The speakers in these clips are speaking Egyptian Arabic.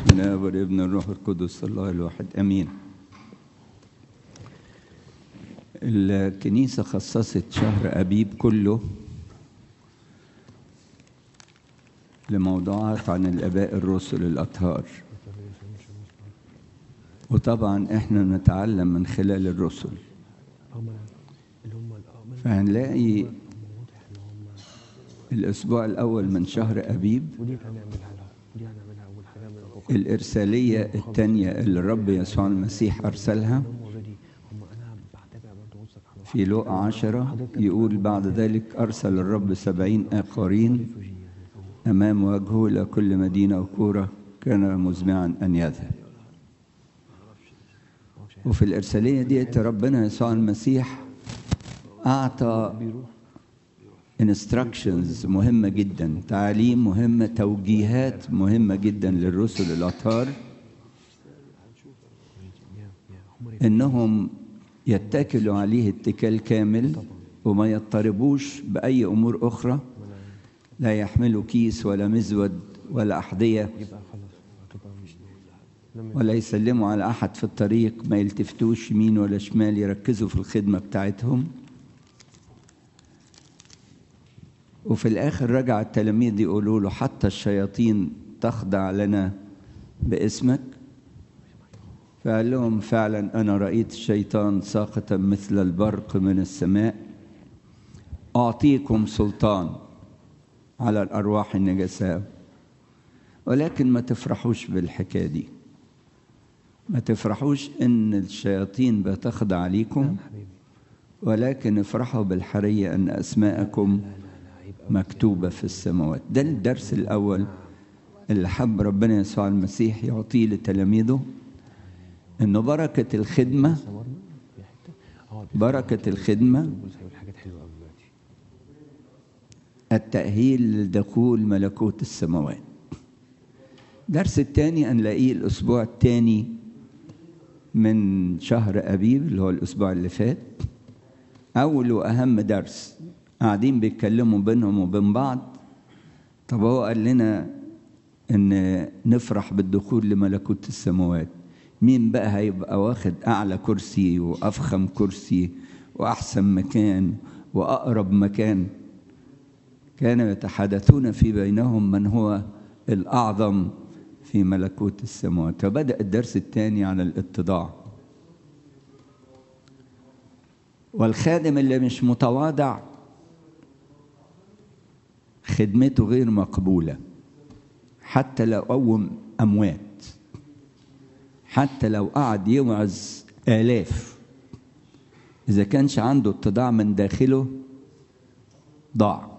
بسم الله والابن الروح القدس الله الواحد امين الكنيسة خصصت شهر أبيب كله لموضوعات عن الآباء الرسل الأطهار وطبعا احنا نتعلم من خلال الرسل اللي هم فهنلاقي الأسبوع الأول من شهر أبيب ودي هنعملها لها ودي هنعملها اول حاجه من الروح الإرسالية الثانية اللي الرب يسوع المسيح أرسلها هم اوريدي هم انا بتابع برضه بصك على في لوقا عشرة يقول بعد ذلك أرسل الرب سبعين آخرين أمام وجهه إلى كل مدينة وكورة كان مزمعا أن يذهب وفي الإرسالية دي ربنا يسوع المسيح أعطى instructions مهمة جدا تعاليم مهمة توجيهات مهمة جدا للرسل الأطهار إنهم يتكلوا عليه اتكال كامل وما يضطربوش بأي أمور أخرى لا يحملوا كيس ولا مزود ولا أحذية يبقى خلاص هتبقى مش لما ولا يسلموا على أحد في الطريق ما يلتفتوش يمين ولا شمال يركزوا في الخدمة بتاعتهم وفي الآخر رجع التلاميذ يقولوا له حتى الشياطين تخضع لنا باسمك فقال لهم فعلا أنا رأيت الشيطان ساقطا مثل البرق من السماء أعطيكم سلطان على الأرواح النجساء ولكن ما تفرحوش بالحكاية دي ما تفرحوش إن الشياطين بتخضع عليكم حبيبي ولكن افرحوا بالحرية أن أسماءكم مكتوبة في السماوات ده الدرس الأول اللي حب ربنا يسوع المسيح يعطيه لتلاميذه إنه بركة الخدمة صورنا في حته اه بركة الخدمة بص هيقول حاجات حلوه قوي دلوقتي التأهيل لدخول ملكوت السماوات الدرس الثاني هنلاقيه الأسبوع الثاني من شهر أبيب اللي هو الأسبوع اللي فات أول وأهم درس قاعدين بيتكلموا بينهم وبين بعض طب هو قال لنا إن نفرح بالدخول لملكوت السماوات مين بقى هيبقى واخد أعلى كرسي وأفخم كرسي وأحسن مكان وأقرب مكان كانوا يتحدثون في بينهم من هو الأعظم في ملكوت السماوات فبدأ الدرس الثاني على الاتضاع والخادم اللي مش متواضع خدمته غير مقبولة حتى لو قوم أموات حتى لو قعد يوعظ آلاف إذا كانش عنده اتضاع من داخله ضاع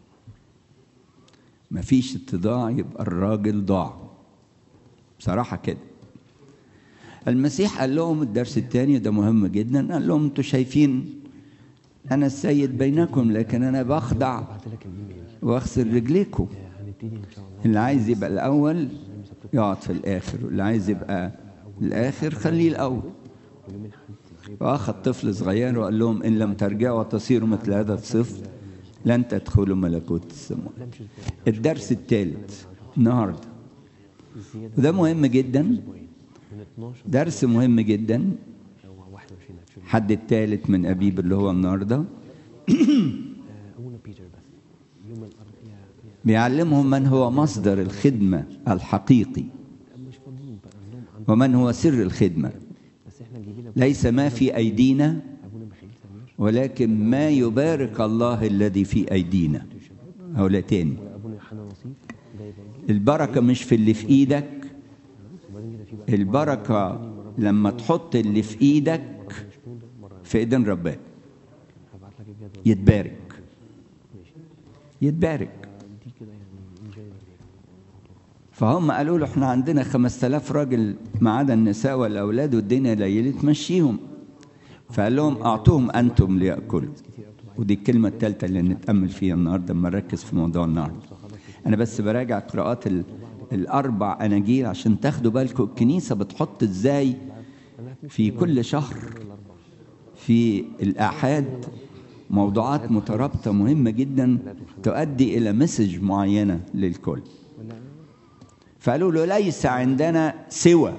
مفيش اتضاع يبقى الراجل ضاع بصراحة كده المسيح قال لهم الدرس الثاني ده مهم جدا قال لهم انتوا شايفين انا السيد بينكم لكن انا بخضع بعت لك الايميل واغسل رجليكم آه، هنبتدي ان شاء الله اللي عايز يبقى الاول يقعد في الاخر واللي عايز يبقى الاخر خليه الاول ويوم الاحد هيبقى واخذ طفل صغير وقال لهم ان لم ترجعوا وتصيروا مثل هذا الصفر لن تدخلوا ملكوت السماء لا مش اسبوعين الدرس الثالث النهارده زياده وده مهم جدا اسبوعين من 12 درس مهم جدا او 21 actually. حد الثالث من ابيب اللي هو النهارده آه، ابونا بيتر بس يوم الاربعاء يا يا بيعلمهم من هو مصدر الخدمه الحقيقي مش فاضيين بقى عندهم عندهم ومن هو سر الخدمه بس احنا جايبين أبونا- ليس ما في ايدينا ابونا ميخائيل سمير ولكن ما يبارك الله الذي في ايدينا او لا تاني وابونا يوحنا نصيف جاي برضه البركه مش في اللي في ايدك وبعدين كده في بقى البركه لما تحط اللي في ايدك مشمول ده مره في ايدين ربنا هبعت لك الجدول يتبارك ماشي يتبارك دي كده يعني انجاي فهم قالوا له احنا عندنا 5000 راجل ما عدا النساء والاولاد والدنيا ليلة تمشيهم فقال لهم اعطوهم انتم لياكلوا ودي الكلمه الثالثه اللي نتامل فيها النهارده لما نركز في موضوع النهارده انا بس براجع قراءات ال- الاربع اناجيل عشان تاخدوا بالكم الكنيسه بتحط ازاي في كل شهر في الاحاد موضوعات مترابطه مهمه جدا تؤدي الى مسج معينه للكل فقالوا له ليس عندنا سوى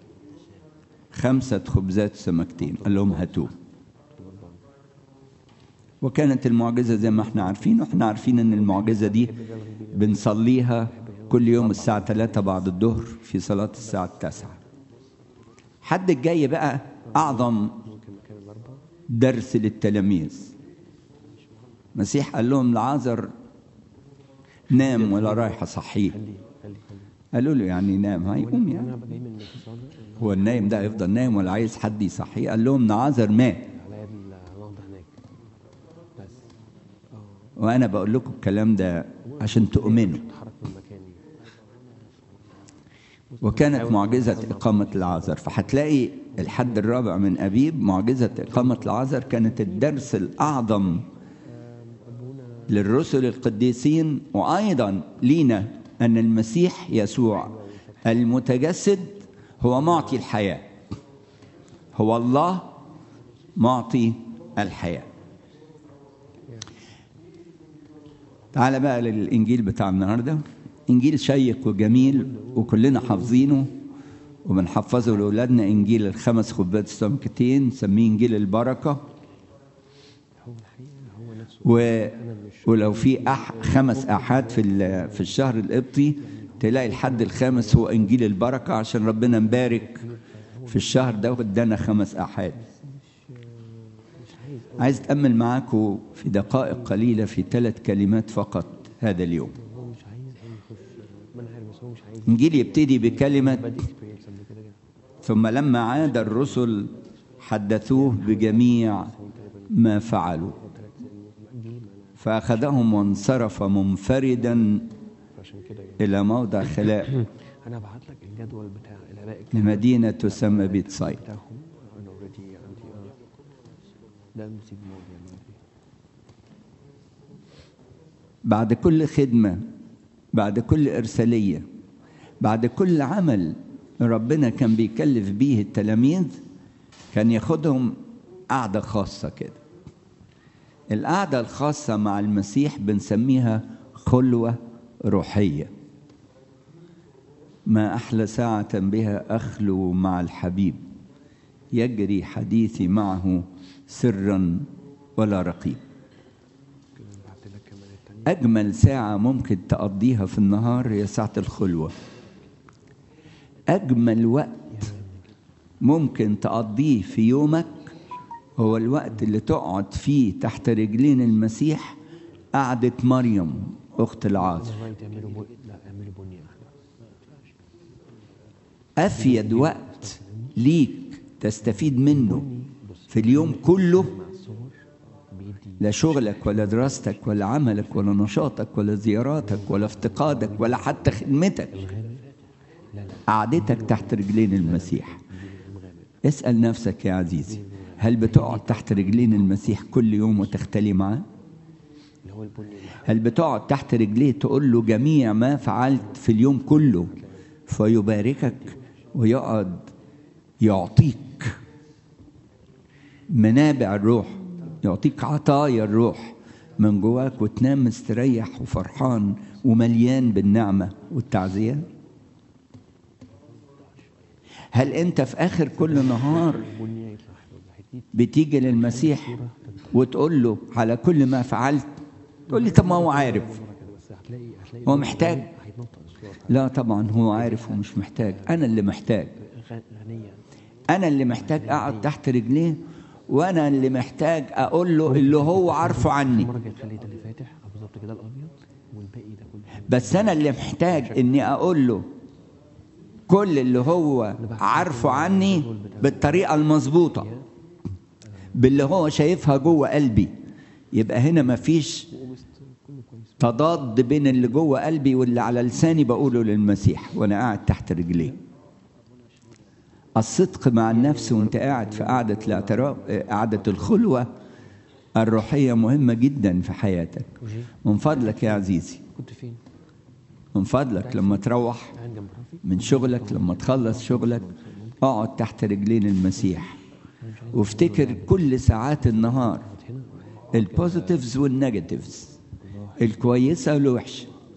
خمسة خبزات وسمكتين قال لهم هاتوه وكانت المعجزة زي ما احنا عارفين واحنا عارفين ان المعجزة دي بنصليها كل يوم الساعة 3 بعد الظهر في صلاة الساعة التاسعة حد الجاي بقى أعظم ممكن مكان الأربعة درس للتلاميذ المسيح قال لهم لعازر نام ولا رايح اصحيه خليه خليه خليه قالوا له يعني نام هيقوم يعني أنا هبقى جاي من الاتصال هو النايم ده هيفضل نايم ولا عايز حد يصحيه قال لهم لعازر مات على يد النهضة هناك بس اه وانا بقول لكم الكلام ده عشان تؤمنوا اتحرك من مكاني وكانت معجزة إقامة العازر فهتلاقي الحد الرابع من أبيب معجزة إقامة العازر كانت الدرس الأعظم للرسل القديسين وأيضا لينا أن المسيح يسوع المتجسد هو معطي الحياة هو الله معطي الحياة تعال بقى للإنجيل بتاع النهاردة إنجيل شيق وجميل وكلنا حافظينه وبنحفظه لأولادنا إنجيل الخمس خبات السمكتين نسميه إنجيل البركة هو الحقيقة هو نفسه و... ولو في أح... خمس آحاد في ال... في الشهر القبطي تلاقي الحد الخامس هو إنجيل البركة عشان ربنا مبارك في الشهر ده وادانا خمس آحاد مش عايز عايز أتأمل معاكم في دقائق قليلة في ثلاث كلمات فقط هذا اليوم هو مش عايز أي يخش ما أنا عارف بس هو مش عايز إنجيل يبتدي بكلمة باد اكسبيرينس قبل كده كده ثم لما عاد الرسل حدثوه بجميع ما فعلوا ثلاث سنين جه ما فأخذهم وانصرف منفردا أنا عشان كده يعني إلى موضع خلاء أنا هبعت لك الجدول بتاع الآباء لمدينة تسمى بيت صيد بتاعهم أنا أوريدي عندي آه ده نسيب الموضوع يعني بعد كل خدمة بعد كل إرسالية بعد كل عمل ربنا كان بيكلف بيه التلاميذ كان ياخدهم قعدة خاصة كده القعدة الخاصة مع المسيح بنسميها خلوة روحية ما أحلى ساعة بها أخلو مع الحبيب يجري حديثي معه سرا ولا رقيب كده بعت لك كمان التانية أجمل ساعة ممكن تقضيها في النهار هي ساعة الخلوة أجمل وقت ممكن تقضيه في يومك هو الوقت اللي تقعد فيه تحت رجلين المسيح قعدة مريم أخت العازر والله تعملوا بو... لا اعملوا بني أحلى أفيد وقت ليك تستفيد منه في اليوم كله مع الصور بيدي لا شغلك ولا دراستك ولا عملك ولا نشاطك ولا زياراتك ولا افتقادك ولا حتى خدمتك لا لا قعدتك تحت رجلين المسيح اسأل نفسك يا عزيزي هل بتقعد تحت رجلين المسيح كل يوم وتختلي معاه؟ اللي هو البني اللي هل بتقعد تحت رجليه تقول له جميع ما فعلت في اليوم كله فيباركك ويقعد يعطيك منابع الروح يعطيك عطايا الروح من جواك وتنام مستريح وفرحان ومليان بالنعمة والتعزية هل انت في اخر كل نهار البني يطلع حلو هيديك بتيجي للمسيح وتقول له على كل ما فعلت تقول لي طب ما هو عارف مرة كده بس هتلاقي هتلاقي هو محتاج هيتنطط الصور لا طبعا هو عارف ومش محتاج انا اللي محتاج غ- غنية انا اللي محتاج اقعد تحت رجليه وانا اللي محتاج اقول له اللي هو عارفه عني المرة الجاية تخلي ده اللي فاتح أو بالظبط كده الأبيض والباقي ده كله بس انا اللي محتاج اني اقول له كل اللي هو عارفه عني بالطريقه المظبوطه باللي هو شايفها جوه قلبي يبقى هنا مفيش وسط كله كويس تضاد بين اللي جوه قلبي واللي على لساني بقوله للمسيح وانا قاعد تحت رجليه الصدق مع النفس وانت قاعد في قعدة الاعتراف قعدة الخلوة الروحية مهمة جدا في حياتك وجي من فضلك يا عزيزي كنت فين؟ من فضلك لما تروح قاعد جنب رافي من شغلك لما تخلص شغلك اقعد تحت رجلين المسيح وافتكر كل ساعات النهار هنا البوزيتيفز والنيجاتيفز الكويسة والوحشة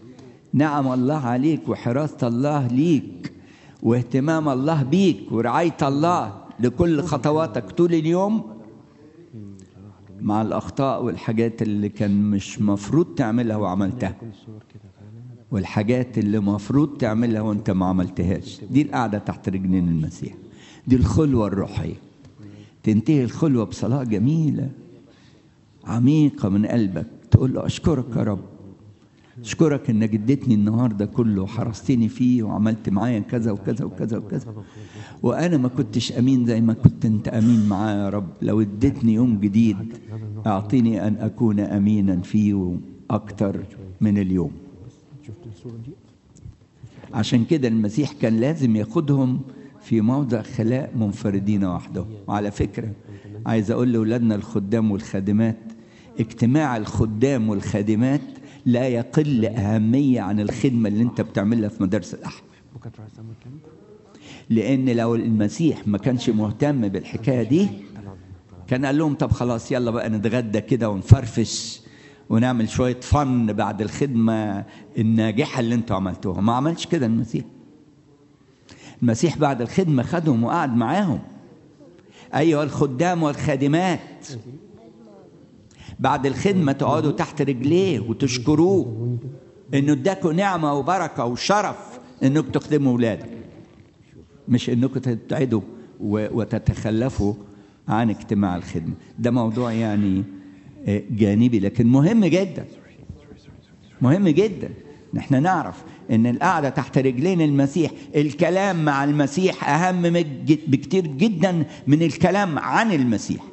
نعم الله عليك وحراسة الله ليك واهتمام الله بيك ورعاية الله لكل خطواتك طول اليوم مع الأخطاء والحاجات اللي كان مش مفروض تعملها وعملتها كل الصور كده فعلا والحاجات اللي مفروض تعملها وانت ما عملتهاش دي القعدة تحت رجلين المسيح دي الخلوة الروحية تنتهي الخلوة بصلاة جميلة عميقة من قلبك تقول له أشكرك يا رب أشكرك إنك اديتني النهاردة كله وحرستني فيه وعملت معايا كذا وكذا وكذا وكذا وأنا ما كنتش أمين زي ما كنت أنت أمين معايا يا رب لو اديتني يوم جديد أعطيني أن أكون أمينا فيه أكتر من اليوم شفت الصورة دي عشان كده المسيح كان لازم ياخدهم في موضع خلاء منفردين وحدهم وعلى فكرة عايز أقول لأولادنا الخدام والخادمات اجتماع الخدام والخادمات لا يقل أهمية عن الخدمة اللي أنت بتعملها في مدارس الأحد بكرة تروح سمر كامب لأن لو المسيح ما كانش مهتم بالحكاية دي كان قال لهم طب خلاص يلا بقى نتغدى كده ونفرفش ونعمل شوية فن بعد الخدمة الناجحة اللي انتوا عملتوها ما عملش كده المسيح المسيح بعد الخدمة خدهم وقعد معاهم أيها الخدام والخادمات بعد الخدمة تقعدوا تحت رجليه وتشكروه انه اداكوا نعمة وبركة وشرف انكم تخدموا ولادك مش انكم تبتعدوا و- وتتخلفوا عن اجتماع الخدمة ده موضوع يعني آه، جانبي لكن مهم جدا مهم جدا ان احنا نعرف ان القعده تحت رجلين المسيح الكلام مع المسيح اهم مج- بكتير جدا من الكلام عن المسيح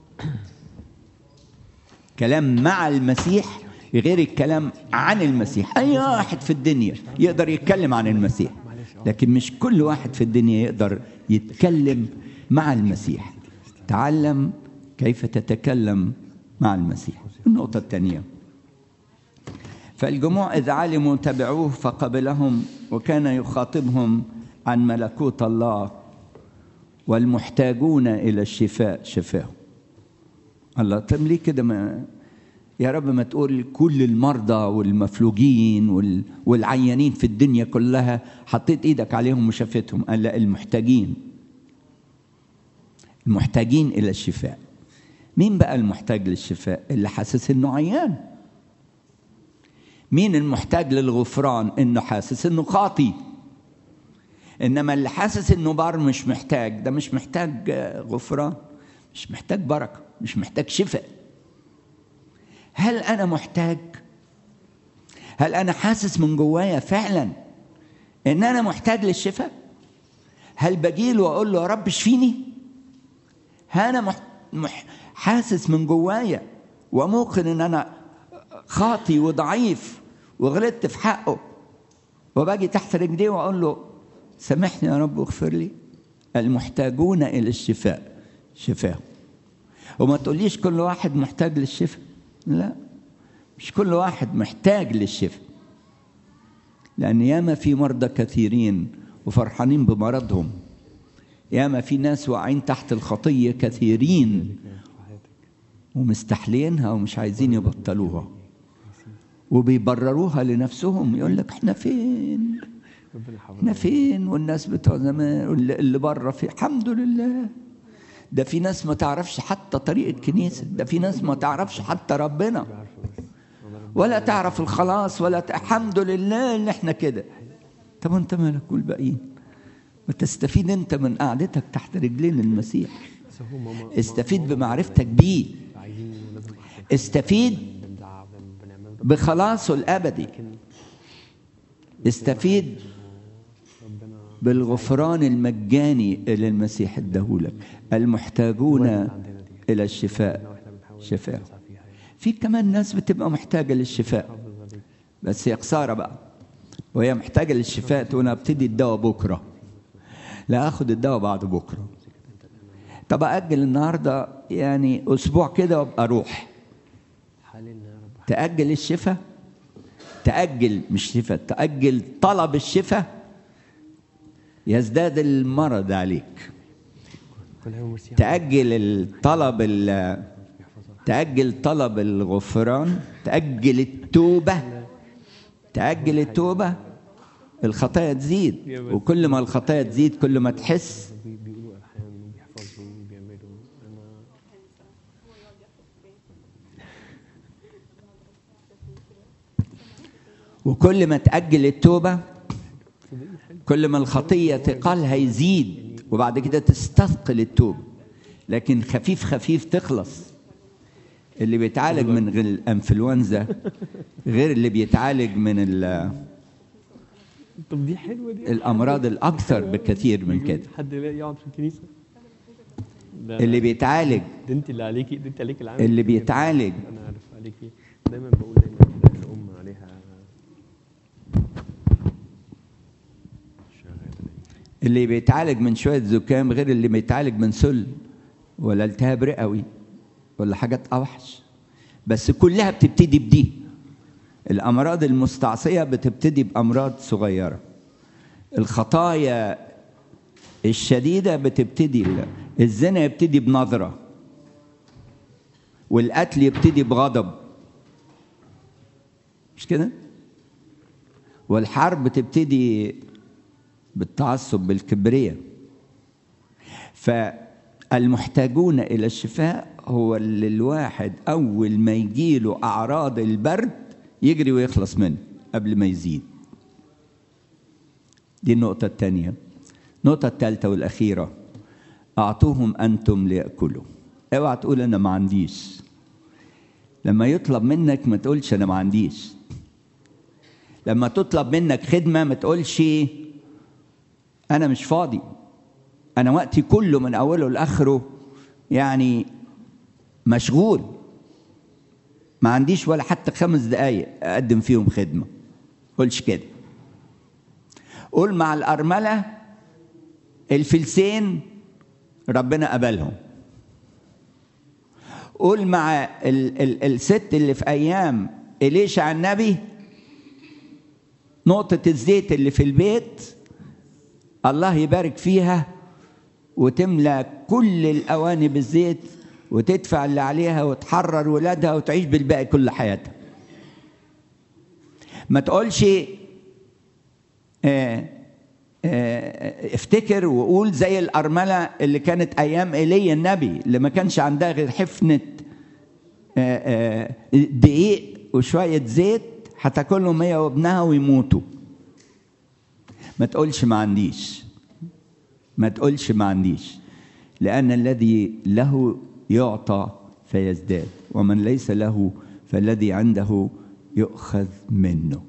كلام مع المسيح غير الكلام عن المسيح اي واحد في الدنيا يقدر يتكلم عن المسيح لكن مش كل واحد في الدنيا يقدر يتكلم مع المسيح تعلم كيف تتكلم مع المسيح النقطه الثانيه فالجموع إذ علموا تبعوه فقبلهم وكان يخاطبهم عن ملكوت الله والمحتاجون إلى الشفاء شفاهم الله طب ليه كده ما يا رب ما تقول كل المرضى والمفلوجين وال... والعيانين في الدنيا كلها حطيت ايدك عليهم وشفتهم قال لا المحتاجين المحتاجين الى الشفاء مين بقى المحتاج للشفاء اللي حاسس انه عيان مين المحتاج للغفران انه حاسس انه خاطي انما اللي حاسس انه بار مش محتاج ده مش محتاج آه، غفران مش محتاج بركه مش محتاج شفاء هل انا محتاج هل انا حاسس من جوايا فعلا ان انا محتاج للشفاء هل بجيله واقول له يا رب اشفيني هل انا مح... مح... حاسس من جوايا وموقن ان انا خاطي وضعيف وغلطت في حقه وباجي تحت رجليه واقول له سامحني يا رب واغفر لي المحتاجون الى الشفاء شفاهم وما تقوليش كل واحد محتاج للشفاء لا مش كل واحد محتاج للشفاء لأن ياما في مرضى كثيرين وفرحانين بمرضهم ياما في ناس واقعين تحت الخطية كثيرين ومستحلينها ومش عايزين يبطلوها وبيبرروها لنفسهم يقول لك احنا فين ربنا يحفظك احنا فين والناس بتوع زمان واللي اللي بره في الحمد لله ده في ناس ما تعرفش حتى طريق الكنيسة ده في ناس ما تعرفش حتى ربنا عارفه بس ولا تعرف الخلاص ولا ت... الحمد لله ان احنا كده طب وانت مالك والباقيين ما تستفيد انت من قعدتك تحت رجلين المسيح بس هو ماما استفيد بمعرفتك بيه عايزين ولادهم احسن استفيد بنزعق بن- بنعمل ده بخلاصه الابدي لكن استفيد ربنا بالغفران المجاني اللي المسيح اداهولك المحتاجون عندنا دي الى الشفاء واحنا بنحاول شفاء نسعى فيها يعني في كمان ناس بتبقى محتاجه للشفاء حافظ عليك بس هي خساره بقى وهي محتاجه للشفاء تقول انا ابتدي الدواء بكره لا اخد الدواء بعد بكره طب اجل النهارده يعني اسبوع كده وابقى اروح حالنا يا رب تاجل الشفاء تاجل مش شفاء تاجل طلب الشفاء يزداد المرض عليك كل يوم مرسي تاجل الطلب ال- تاجل طلب الغفران تاجل التوبه تأجل التوبة الخطايا تزيد وكل ما الخطايا تزيد كل ما تحس بي- بيقولوا الحان وبيحفظوا وبيعملوا انا وكل ما تأجل التوبة كل ما الخطية ثقلها يزيد وبعد كده تستثقل التوبة لكن خفيف خفيف تخلص اللي بيتعالج من غير الانفلونزا غير اللي بيتعالج من ال- طب دي حلوه دي الامراض الاكثر بكثير من كده حد يلاقي يقعد في الكنيسه ده اللي بيتعالج ده انت اللي عليكي ده انت عليك العمل اللي بيتعالج انا عارف عليكي دايما بقول دايما كده الام عليها شغاله اللي بيتعالج من شويه زكام غير اللي بيتعالج من سل ولا التهاب رئوي ولا حاجات اوحش بس كلها بتبتدي بدي الامراض المستعصيه بتبتدي بامراض صغيره الخطايا الشديده بتبتدي الزنا يبتدي بنظره والقتل يبتدي بغضب مش كده والحرب تبتدي بالتعصب بالكبرية فالمحتاجون إلى الشفاء هو اللي الواحد أول ما يجيله أعراض البرد يجري ويخلص منه قبل ما يزيد دي النقطة الثانية النقطة الثالثة والأخيرة أعطوهم أنتم ليأكلوا اوعى تقول أنا ما عنديش لما يطلب منك ما تقولش أنا ما عنديش لما تطلب منك خدمة ما تقولش أنا مش فاضي أنا وقتي كله من أوله لآخره يعني مشغول ما عنديش ولا حتى خمس دقايق أقدم فيهم خدمة قولش كده قول مع الأرملة الفلسين ربنا قبلهم قول مع ال ال الست اللي في أيام إليشع النبي نقطة الزيت اللي في البيت الله يبارك فيها وتملى كل الأواني بالزيت وتدفع اللي عليها وتحرر ولادها وتعيش بالباقي كل حياتها ما تقولش آه آه افتكر وقول زي الأرملة اللي كانت أيام إيليا النبي اللي ما كانش عندها غير حفنة آه دقيق وشوية زيت هتاكلهم هي وابنها ويموتوا ما تقولش ما عنديش ما تقولش ما عنديش لأن الذي له يعطى فيزداد ومن ليس له فالذي عنده يؤخذ منه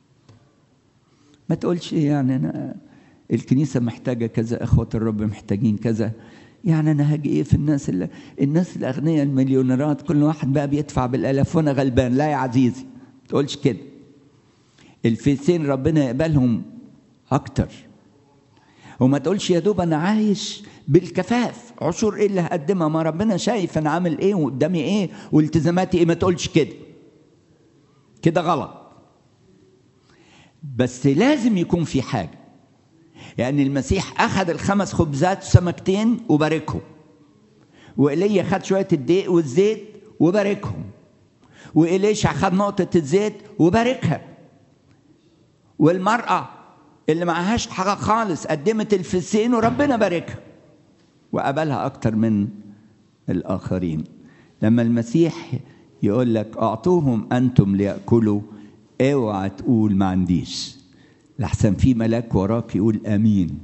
ما تقولش يعني أنا الكنيسة محتاجة كذا إخوة الرب محتاجين كذا يعني أنا هاجي إيه في الناس اللي الناس الأغنياء المليونيرات كل واحد بقى بيدفع بالآلاف وأنا غلبان لا يا عزيزي ما تقولش كده الفلسين ربنا يقبلهم أكتر وما تقولش يا دوب أنا عايش بالكفاف عشور إيه اللي هقدمها ما ربنا شايف أنا عامل إيه وقدامي إيه والتزاماتي إيه ما تقولش كده كده غلط بس لازم يكون في حاجة يعني المسيح أخذ الخمس خبزات وسمكتين وباركهم وإيليا خد شوية الدقيق والزيت وباركهم وإليشع خد نقطة الزيت وباركها والمرأة اللي معهاش حاجة خالص قدمت الفلسين وربنا باركها وقبلها أكتر من الآخرين لما المسيح يقول لك أعطوهم أنتم ليأكلوا اوعى تقول ما عنديش لحسن في ملاك وراك يقول امين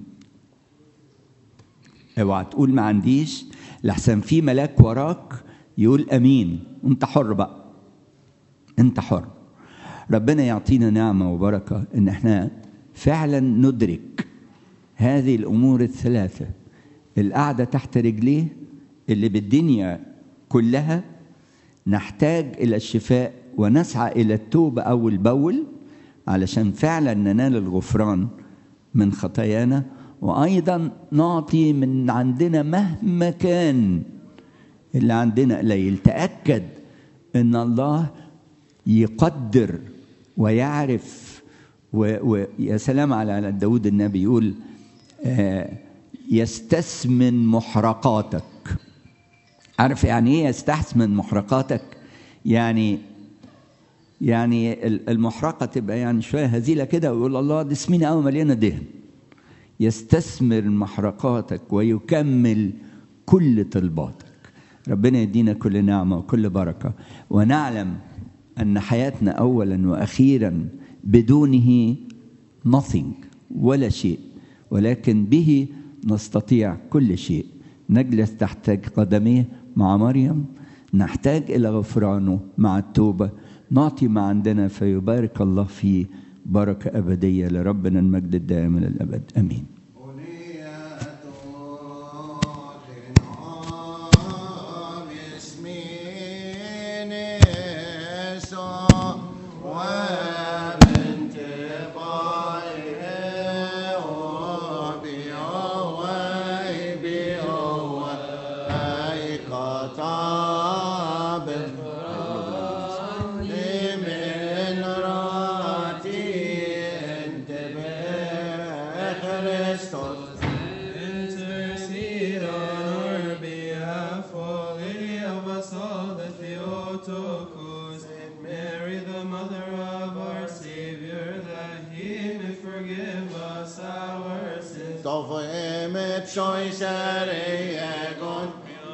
اوعى تقول ما عنديش لحسن في ملاك وراك يقول امين انت حر بقى انت حر ربنا يعطينا نعمه وبركه ان احنا فعلا ندرك هذه الامور الثلاثه القعده تحت رجليه اللي بالدنيا كلها نحتاج الى الشفاء ونسعى الى التوبه اول باول علشان فعلا ننال الغفران من خطايانا وايضا نعطي من عندنا مهما كان اللي عندنا قليل تاكد ان الله يقدر ويعرف ويا سلام على داود النبي يقول آه يستثمن محرقاتك عارف يعني ايه يستحسن محرقاتك يعني يعني ال- المحرقه تبقى يعني شويه هزيله كده ويقول الله دي سمينه قوي مليانه دهن يستثمر محرقاتك ويكمل كل طلباتك ربنا يدينا كل نعمه وكل بركه ونعلم ان حياتنا اولا واخيرا بدونه nothing ولا شيء ولكن به نستطيع كل شيء نجلس تحت قدميه مع مريم نحتاج الى غفرانه مع التوبه نعطي ما عندنا فيبارك الله فيه بركه ابديه لربنا المجد الدائم الى الابد امين من راتي انت بخريستوس Intercede on our behalf for Lily of us all, the Theotokos, and Mary, the mother of our Savior, that He may forgive us our sins. طفيمت شوي سريقون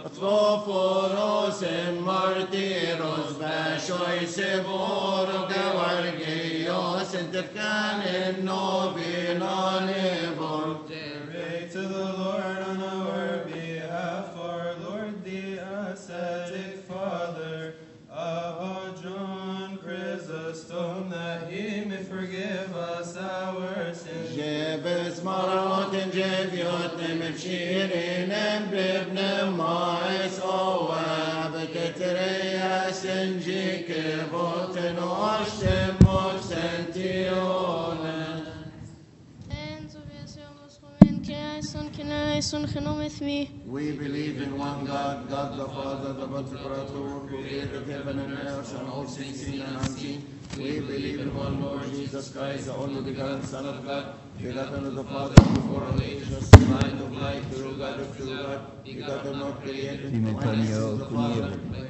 طفوفوروس مرتيروس بشوي سبور وقورقيوس انت كان النوبينا نبور Pray to the Lord on our behalf, our Lord the ascetic Father of John Chrysostom, that He may forgive us our sins. جبس مرات جبيوت نمشيرين بابن مايس اواب كتريا سنجيك بوتن واشتموك سنتيونا En så vi ser oss på min kejson, kejson, genommet vi. We believe in one God, God the Father, the Creator, who created heaven and earth and all things seen and unseen. We believe in one Lord Jesus Christ, the only begotten Son of God, begotten of the Father before all ages, light of light, true God of true God, begotten not created, one is the Father,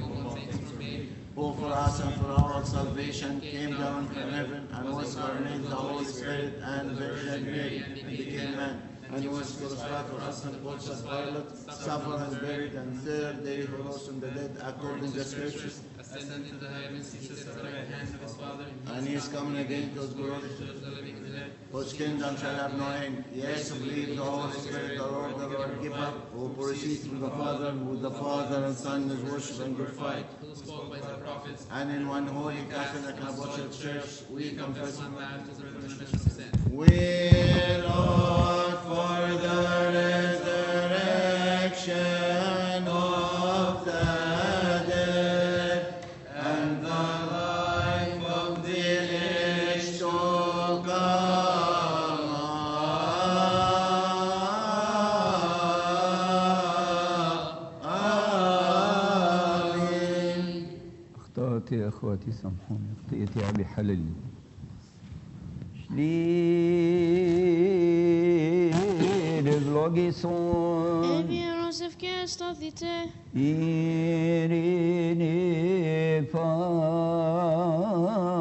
who for us and for our salvation came down from heaven and was incarnate the Holy Spirit and Virgin Mary and became man. And he was crucified for us and Pontius Pilate, suffered and buried, and third day he rose from the dead according to the scriptures. Ascend into the heavens, he sits at the right hand of his Father. And he is coming again to his glory, whose kingdom shall have no end. Yes, who believe the Holy Spirit, the Lord, the Lord, giver, who proceeds from the Father, who the Father and Son is worshipped and glorified. Who spoke by the prophets, And in one holy Catholic and Apostolic Church, we confess one baptism for the remission of sin. We look for the resurrection of the dead and the life of the age to come. Amen. اخطأت يا اخواتي سامحوني اخطيت يا ابي حللي شلير فلوجيسون Evige Josef Gerstad dite. إيريني فا